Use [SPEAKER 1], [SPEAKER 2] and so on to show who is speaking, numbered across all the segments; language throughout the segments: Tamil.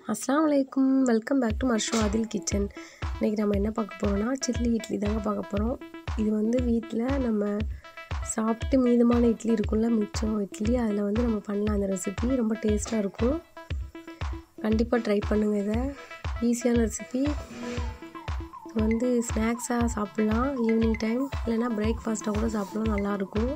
[SPEAKER 1] அஸ்ஸலாமு அலைக்கும் வெல்கம் பேக் டு மர்ஷோ ஆதில் கிச்சன் இன்றைக்கி நம்ம என்ன பார்க்க போகிறோம்னா சில்லி இட்லி தாங்க பார்க்க போகிறோம் இது வந்து வீட்டில் நம்ம சாப்பிட்டு மீதமான இட்லி இருக்கும்ல மிச்சம் இட்லி அதில் வந்து நம்ம பண்ணலாம் அந்த ரெசிபி ரொம்ப டேஸ்ட்டாக இருக்கும் கண்டிப்பாக ட்ரை பண்ணுங்கள் இதை ஈஸியான ரெசிபி வந்து ஸ்நாக்ஸாக சாப்பிட்லாம் ஈவினிங் டைம் இல்லைன்னா பிரேக்ஃபாஸ்ட்டாக கூட சாப்பிட்லாம் நல்லாயிருக்கும்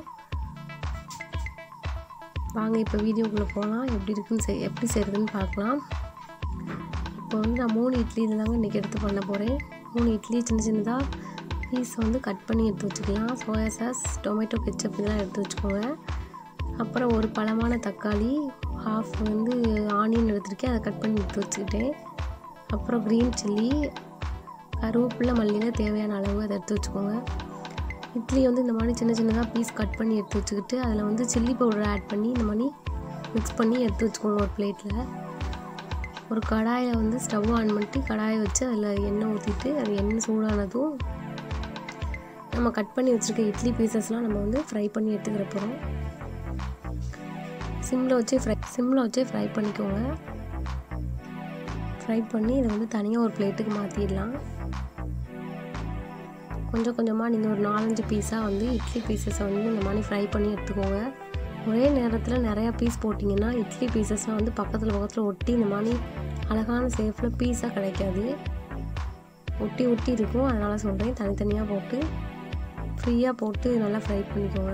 [SPEAKER 1] வாங்க இப்போ வீடியோக்குள்ளே போகலாம் எப்படி இருக்குன்னு செய் எப்படி செய்கிறதுன்னு பார்க்கலாம் இப்போ வந்து நான் மூணு இட்லி தாங்க இன்றைக்கி எடுத்து பண்ண போகிறேன் மூணு இட்லி சின்ன சின்னதாக பீஸ் வந்து கட் பண்ணி எடுத்து வச்சுக்கலாம் சோயா சாஸ் டொமேட்டோ கெச்சப் இதெல்லாம் எடுத்து வச்சுக்கோங்க அப்புறம் ஒரு பழமான தக்காளி ஹாஃப் வந்து ஆனியன் எடுத்துருக்கேன் அதை கட் பண்ணி எடுத்து வச்சுக்கிட்டேன் அப்புறம் க்ரீன் சில்லி கருவேப்பிலை மல்லியில் தேவையான அளவு அதை எடுத்து வச்சுக்கோங்க இட்லி வந்து இந்த மாதிரி சின்ன சின்னதாக பீஸ் கட் பண்ணி எடுத்து வச்சுக்கிட்டு அதில் வந்து சில்லி பவுடர் ஆட் பண்ணி இந்த மாதிரி மிக்ஸ் பண்ணி எடுத்து வச்சுக்கோங்க ஒரு பிளேட்டில் ஒரு கடாயில் வந்து ஸ்டவ் ஆன் பண்ணிட்டு கடாயை வச்சு அதில் எண்ணெய் ஊற்றிட்டு அது எண்ணெய் சூடானதும் நம்ம கட் பண்ணி வச்சுருக்க இட்லி பீசஸ்லாம் நம்ம வந்து ஃப்ரை பண்ணி எடுத்துக்கிற போகிறோம் சிம்மில் வச்சு ஃப்ரை சிம்மில் வச்சு ஃப்ரை பண்ணிக்கோங்க ஃப்ரை பண்ணி இதை வந்து தனியாக ஒரு பிளேட்டுக்கு மாற்றிடலாம் கொஞ்சம் கொஞ்சமாக நீங்கள் ஒரு நாலஞ்சு பீஸாக வந்து இட்லி பீசஸை வந்து இந்த மாதிரி ஃப்ரை பண்ணி எடுத்துக்கோங்க ஒரே நேரத்தில் நிறையா பீஸ் போட்டிங்கன்னா இட்லி பீசஸ்லாம் வந்து பக்கத்தில் பக்கத்தில் ஒட்டி இந்த மாதிரி அழகான சேஃபில் பீஸாக கிடைக்காது ஒட்டி ஒட்டி இருக்கும் அதனால் சொல்கிறேன் தனித்தனியாக போட்டு ஃப்ரீயாக போட்டு நல்லா ஃப்ரை பண்ணிக்கோங்க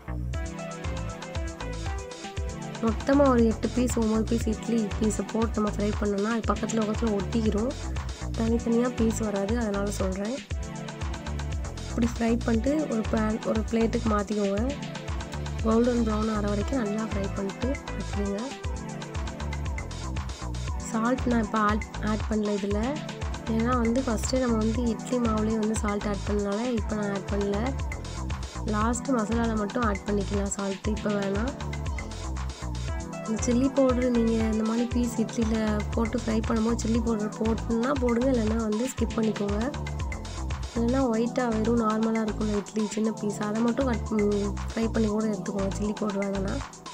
[SPEAKER 1] மொத்தமாக ஒரு எட்டு பீஸ் ஒம்பது பீஸ் இட்லி பீஸை போட்டு நம்ம ஃப்ரை பண்ணோம்னா அது பக்கத்தில் பக்கத்தில் ஒட்டிக்கிறோம் தனித்தனியாக பீஸ் வராது அதனால் சொல்கிறேன் இப்படி ஃப்ரை பண்ணிட்டு ஒரு பேன் ஒரு பிளேட்டுக்கு மாற்றிக்கோங்க கோல்டன் ப்ரௌன் ஆகிற வரைக்கும் நல்லா ஃப்ரை பண்ணிட்டு வச்சுருங்க சால்ட் நான் இப்போ ஆட் ஆட் பண்ணல இதில் ஏன்னா வந்து ஃபஸ்ட்டே நம்ம வந்து இட்லி மாவுலேயே வந்து சால்ட் ஆட் பண்ணனால இப்போ நான் ஆட் பண்ணல லாஸ்ட்டு மசாலாவில் மட்டும் ஆட் பண்ணிக்கலாம் சால்ட்டு இப்போ வேணாம் இந்த சில்லி பவுட்ரு நீங்கள் இந்த மாதிரி பீஸ் இட்லியில் போட்டு ஃப்ரை பண்ணும்போது சில்லி பவுடர் போட்டுன்னா போடுங்க இல்லைன்னா வந்து ஸ்கிப் பண்ணிக்கோங்க இல்லைன்னா ஒயிட்டாக வெறும் நார்மலாக இருக்கும்ல இட்லி சின்ன பீஸ் அதை மட்டும் கட் ஃப்ரை பண்ணி கூட எடுத்துக்கோங்க சில்லி பவுடர் வேணும்னா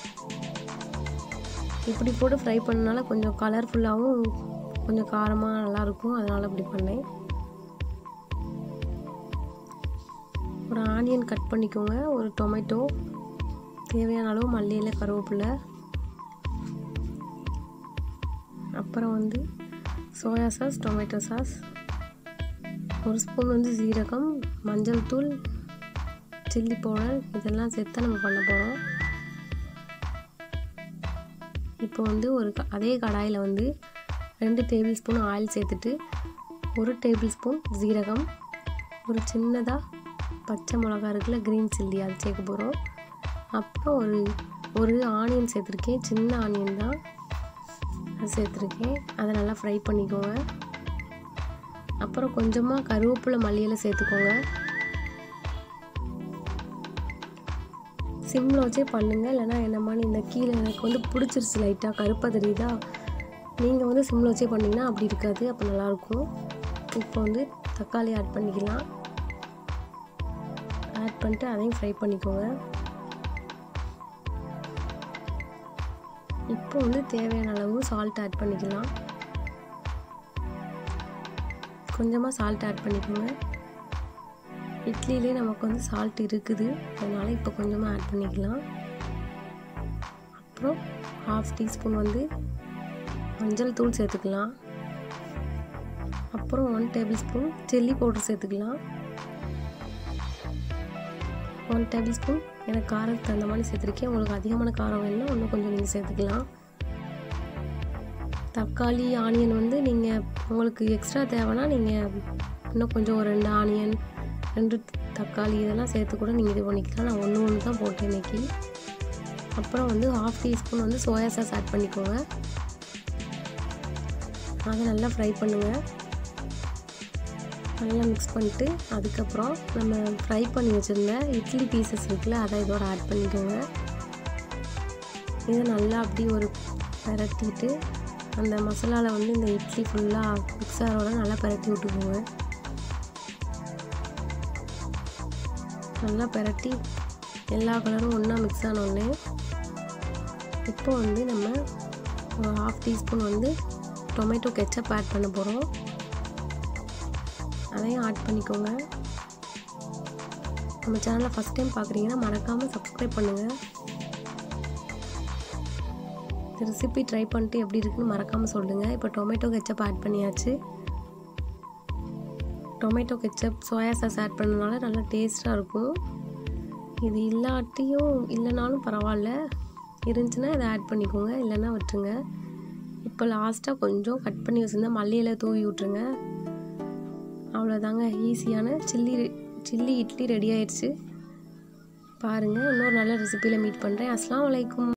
[SPEAKER 1] இப்படி போட்டு ஃப்ரை பண்ணனால கொஞ்சம் கலர்ஃபுல்லாகவும் கொஞ்சம் காரமாக நல்லாயிருக்கும் அதனால் இப்படி பண்ணேன் ஒரு ஆனியன் கட் பண்ணிக்கோங்க ஒரு டொமேட்டோ தேவையான அளவு மல்லியில் கருவேப்பிலை அப்புறம் வந்து சோயா சாஸ் டொமேட்டோ சாஸ் ஒரு ஸ்பூன் வந்து சீரகம் மஞ்சள் தூள் சில்லி பவுடர் இதெல்லாம் சேர்த்து நம்ம பண்ண போகிறோம் இப்போ வந்து ஒரு அதே கடாயில் வந்து ரெண்டு டேபிள் ஸ்பூன் ஆயில் சேர்த்துட்டு ஒரு டேபிள் ஸ்பூன் சீரகம் ஒரு சின்னதாக பச்சை மிளகா இருக்குல்ல க்ரீன் சில்லி அது சேர்க்க போகிறோம் அப்புறம் ஒரு ஒரு ஆனியன் சேர்த்துருக்கேன் சின்ன ஆனியன் தான் அது சேர்த்துருக்கேன் அதை நல்லா ஃப்ரை பண்ணிக்கோங்க அப்புறம் கொஞ்சமாக கருவேப்பிலை மல்லியில் சேர்த்துக்கோங்க சிம்மில் வச்சே பண்ணுங்கள் இல்லைனா என்ன மாதிரி இந்த கீழே எனக்கு வந்து பிடிச்சிருச்சு லைட்டாக கருப்பாக தெரியுதா நீங்கள் வந்து சிம்மில் வச்சே பண்ணிங்கன்னா அப்படி இருக்காது அப்போ நல்லாயிருக்கும் இப்போ வந்து தக்காளி ஆட் பண்ணிக்கலாம் ஆட் பண்ணிட்டு அதையும் ஃப்ரை பண்ணிக்கோங்க இப்போ வந்து தேவையான அளவு சால்ட் ஆட் பண்ணிக்கலாம் கொஞ்சமாக சால்ட் ஆட் பண்ணிக்கோங்க இட்லிலே நமக்கு வந்து சால்ட் இருக்குது அதனால் இப்போ கொஞ்சமாக ஆட் பண்ணிக்கலாம் அப்புறம் ஹாஃப் டீஸ்பூன் வந்து மஞ்சள் தூள் சேர்த்துக்கலாம் அப்புறம் one tablespoon chilli powder சேர்த்துக்கலாம் ஒன் டேபிள் ஸ்பூன் எனக்கு காரத்துக்கு தகுந்த மாதிரி சேர்த்துருக்கேன் உங்களுக்கு அதிகமான காரம் வேணும்னா இன்னும் கொஞ்சம் நீங்கள் சேர்த்துக்கலாம் தக்காளி ஆனியன் வந்து நீங்கள் உங்களுக்கு எக்ஸ்ட்ரா தேவைன்னா நீங்கள் இன்னும் கொஞ்சம் ஒரு ரெண்டு ஆனியன் ரெண்டு தக்காளி இதெல்லாம் சேர்த்து கூட நீங்கள் இது பண்ணிக்கலாம் நான் ஒன்று ஒன்று தான் போட்டேன் இன்றைக்கி அப்புறம் வந்து ஹாஃப் டீஸ்பூன் வந்து சோயா சாஸ் ஆட் பண்ணிக்கோங்க அதை நல்லா ஃப்ரை பண்ணுங்கள் நல்லா மிக்ஸ் பண்ணிட்டு அதுக்கப்புறம் நம்ம ஃப்ரை பண்ணி வச்சுருந்த இட்லி பீசஸ் இருக்குல்ல அதை இதோட ஆட் பண்ணிக்கோங்க இதை நல்லா அப்படி ஒரு பரட்டிட்டு அந்த மசாலாவில் வந்து இந்த இட்லி ஃபுல்லாக மிக்ஸ் ஆகிறோட நல்லா பரட்டி விட்டுக்கோங்க நல்லா பரட்டி எல்லா கலரும் ஒன்றா மிக்ஸ் ஆனோடனே இப்போ வந்து நம்ம ஒரு ஹாஃப் டீஸ்பூன் வந்து டொமேட்டோ கெச்சப் ஆட் பண்ண போகிறோம் அதையும் ஆட் பண்ணிக்கோங்க நம்ம சேனலை ஃபஸ்ட் டைம் பார்க்குறீங்கன்னா மறக்காமல் சப்ஸ்கிரைப் பண்ணுங்கள் இந்த ரெசிபி ட்ரை பண்ணிட்டு எப்படி இருக்குன்னு மறக்காமல் சொல்லுங்கள் இப்போ டொமேட்டோ கெச்சப் ஆட் பண்ணியாச்சு tomato ketchup soya sauce add பண்ணனால நல்லா டேஸ்ட்டாக இருக்கும் இது இல்லாட்டியும் இல்லைனாலும் பரவாயில்ல இருந்துச்சுன்னா இதை ஆட் பண்ணிக்கோங்க இல்லைன்னா விட்டுருங்க இப்போ லாஸ்ட்டாக கொஞ்சம் கட் பண்ணி வச்சுருந்தா மல்லியில் தூவி விட்ருங்க அவ்வளோதாங்க ஈஸியான சில்லி சில்லி இட்லி ரெடி ஆயிடுச்சு பாருங்கள் இன்னொரு நல்ல ரெசிப்பியில் மீட் பண்ணுறேன் அஸ்லாம் வலைக்கும்